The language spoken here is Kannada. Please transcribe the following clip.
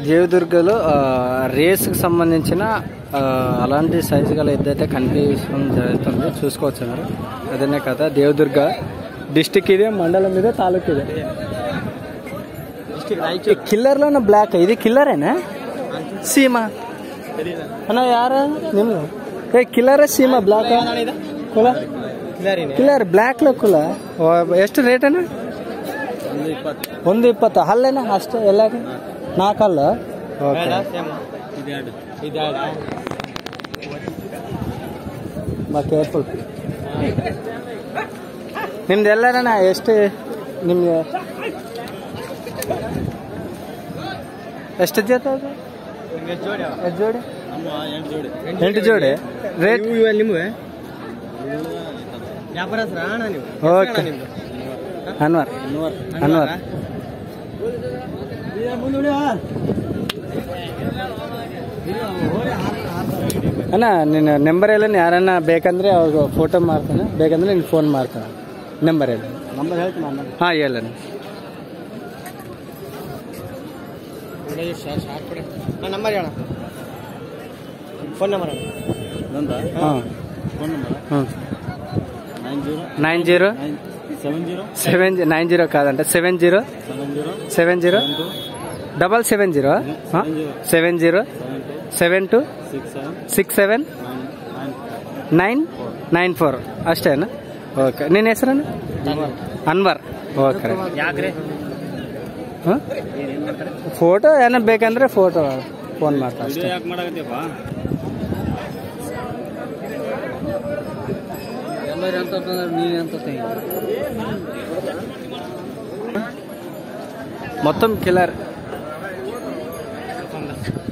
దేవదుర్గలో ఆ, రేస్కి సంబంధించిన ఆ, అలాంటి సైజు గల ఎద్దైతే కనిపించడం జరుగుతుంది చూసుకోవచ్చు మీరు అదనే కదా దేవదుర్గ డిస్టిక్ ఇదే మండలం ఇదే తాలూకు ఇదే ఈ కిల్లర్లో ఉన్న బ్లాక్ ఇది కిల్లరేనా సీమా ಅಣ್ಣ ಯಾರ ನಿಮ್ದು ಏ ಕಿಲ್ಲರ ಸೀಮಾ ಬ್ಲಾಕ್ ಕುಲ ಕಿಲ್ಲರ್ ಬ್ಲ್ಯಾಕ್ ಕುಲ ಓ, ಎಷ್ಟು ರೇಟ್ ಅಣ್ಣ ಒಂದು ಇಪ್ಪತ್ತು ಅಲ್ಲೇನ ಅಷ್ಟೇ ಎಲ್ಲ ನಾಲ್ಕಲ್ಲ ಓಕೆ ಬಾ ಕೇರ್ಫುಲ್ ನಿಮ್ದು ಎಲ್ಲರಣ್ಣ ಎಷ್ಟು ನಿಮ್ಗೆ ಎಷ್ಟು ಜೊತೆ ಅದು ಎಷ್ಟು ಜೋಡಿ ಎಂಟು ಜೋಡಿ ರೇಟ್ ನಿಮ್ಗೆ ವ್ಯಾಪಾರಸ್ರ ಅಣ್ಣ ನೀವು ಓಕೆ ಅನ್ವರ್ ಅನ್ವರ್ ಅಣ್ಣ ನಿನ್ನ ನಂಬರ್ ಎಲ್ಲ ಯಾರನ್ನ ಬೇಕಂದ್ರೆ ಅವ್ರಿಗೆ ಫೋಟೋ ಮಾಡ್ತಾನೆ ಬೇಕಂದ್ರೆ ನಿನ್ಗೆ ಫೋನ್ ಮಾಡ್ತಾನೆ ನಂಬರ್ ಎಲ್ಲ ನಂಬರ್ ಹೇಳ್ತೀನಿ ಅಣ್ಣ ಹಾಂ ಹೇಳ ನಂಬರ್ ಹೇಳ ಫೋನ್ ನಂಬರ್ ಅಣ್ಣ ನಂದ ಹಾಂ ಫೋನ್ ನಂಬರ್ ಹ್ಞೂ nine zero nine zero nine seven zero seven nine zero కాదంటే seven zero seven zero seven zero seven two double seven zero seven zero seven two seven two six seven six seven nine nine nine nine four ಅಷ್ಟೇನಾ ಓಕೆ ನಿನ್ನ ಹೆಸರನ್ನು ಅನ್ವರ್ ಓಕೆ ಯಾಕ್ರೆ ಫೋಟೋ ಏನೋ ಬೇಕಂದ್ರೆ ಫೋಟೋ ಫೋನ್ ಮಾಡ್ತಾ ಅಷ್ಟೇ ಯಾಕೆ ಮಾಡಕತ್ತೀಯಪ್ಪ ಎಲ್ಲರೂ ಅಂತ ನೀನು ಅಂತ మొత్తం కిల్లర్